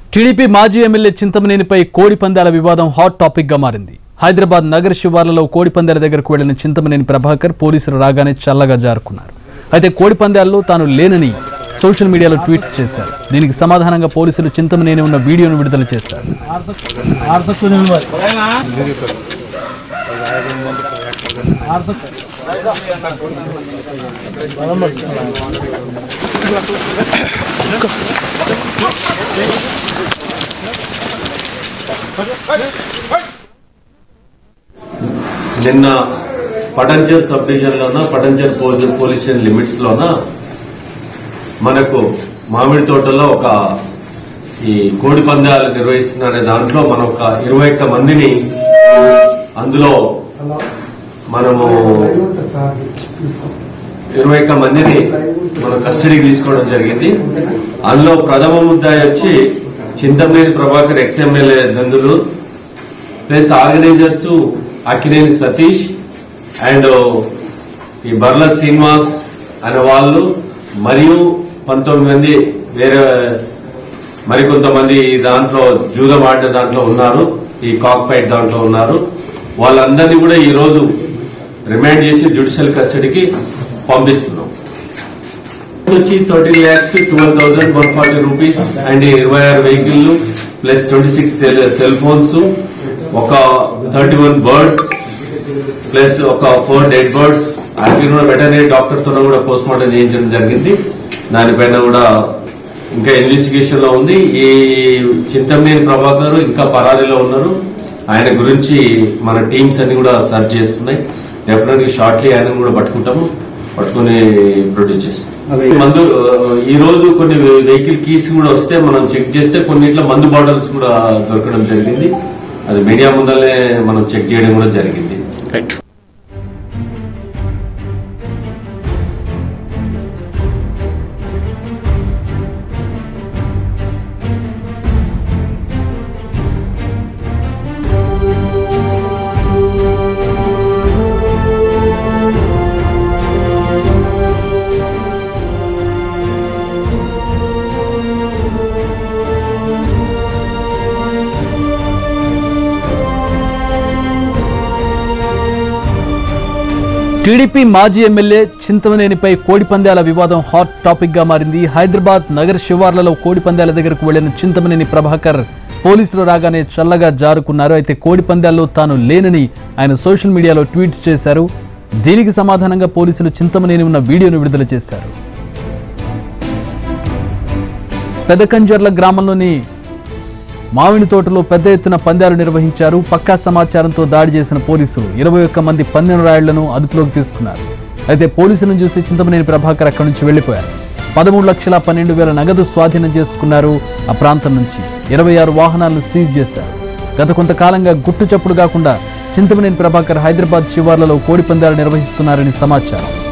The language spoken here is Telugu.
టీడీపీ మాజీ ఎమ్మెల్యే చింతమనేనిపై కోడి పందాల వివాదం హాట్ టాపిక్ గా మారింది హైదరాబాద్ నగర శివార్లలో కోడి పందాల దగ్గరకు వెళ్లిన చింతమనేని ప్రభాకర్ పోలీసులు రాగానే చల్లగా జారుకున్నారు అయితే కోడి పందాల్లో తాను లేనని సోషల్ మీడియాలో ట్వీట్స్ చేశారు దీనికి సమాధానంగా పోలీసులు చింతమనేని ఉన్న వీడియోను విడుదల చేశారు నిన్న పటంచర్ సబ్ డివిజన్ లోన Patancheru police police station limits లోన మనకు మామిడి తోటలో ఒక ఈ కోడి పందాలు నిర్వహిస్తున్న దాంట్లో మనం ఒక ఇరవై ఒక్క మందిని అందులో మనము ఇరవై ఒక్క మందిని మనం కస్టడీకి తీసుకోవడం జరిగింది అందులో ప్రథమ ముద్దాయి వచ్చి చింతమనేని ప్రభాకర్ ఎక్స్ఎమ్మెల్యే దందులు plus organisers Akkineni Satish and ఈ బర్ల శ్రీనివాస్ అనే వాళ్ళు మరియు పంతొమ్మిది మంది వేరే మరికొంతమంది ఈ దాంట్లో జూదం ఆడిన దాంట్లో ఉన్నారు ఈ కాక్ ఫైట్ దాంట్లో ఉన్నారు వాళ్ళందరినీ కూడా ఈ రోజు రిమాండ్ చేసి జ్యుడిషియల్ కస్టడీకి పంపిస్తున్నాం వచ్చి thirteen lakhs twelve thousand one forty rupees and ఇరవై ఆరు vehicle plus twenty six cell phones ఒక థర్టీ వన్ బర్డ్స్ ప్లస్ ఒక ఫోర్ డెడ్ బర్డ్స్ వాటిని కూడా వెటనరీ డాక్టర్ తో కూడా పోస్ట్ మార్టం చేయించడం జరిగింది దానిపైన కూడా ఇంకా ఇన్వెస్టిగేషన్ లో ఉంది ఈ చింతమనేని ప్రభాకర్ ఇంకా పరారీలో ఉన్నారు ఆయన గురించి మన టీమ్స్ అన్ని కూడా సర్చ్ చేస్తున్నాయి డెఫినెట్ గా షార్ట్లీ ఆయన కూడా పట్టుకుంటాము పట్టుకుని ప్రొడ్యూస్ చేస్తాం మందు ఈ రోజు కొన్ని వెహికల్ కీస్ కూడా వస్తే మనం చెక్ చేస్తే కొన్నిట్లో మందు బాటిల్స్ కూడా దొరకడం జరిగింది అది మీడియా ముందరనే మనం చెక్ చేయడం కూడా జరిగింది టీడీపీ మాజీ ఎమ్మెల్యే చింతమనేనిపై కోడి పందాల వివాదం హాట్ టాపిక్ గా మారింది హైదరాబాద్ నగర శివార్లలో కోడి పందాల దగ్గరకు వెళ్లిన చింతమనేని ప్రభాకర్ పోలీసులు రాగానే చల్లగా జారుకున్నారు అయితే కోడి పందాల్లో తాను లేనని ఆయన సోషల్ మీడియాలో ట్వీట్స్ చేశారు దీనికి సమాధానంగా పోలీసులు చింతమనేని ఉన్న వీడియోను విడుదల చేశారు పెదకంజర్ల గ్రామంలోని మామిడి తోటలో పెద్ద ఎత్తున పందాలు నిర్వహించారు పక్కా సమాచారంతో దాడి చేసిన పోలీసులు ఇరవై ఒక్క మంది పందెం రాయుళ్లను అదుపులోకి తీసుకున్నారు అయితే పోలీసులను చూసి చింతమనేని ప్రభాకర్ అక్కడి నుంచి వెళ్లిపోయారు పదమూడు లక్షల పన్నెండు వేల నగదు స్వాధీనం చేసుకున్నారు ఆ ప్రాంతం నుంచి ఇరవై ఆరు వాహనాలను సీజ్ చేశారు గత కొంతకాలంగా గుట్టు చప్పుడు కాకుండా చింతమనేని ప్రభాకర్ హైదరాబాద్ శివార్లలో కోడి పందాలు నిర్వహిస్తున్నారని సమాచారం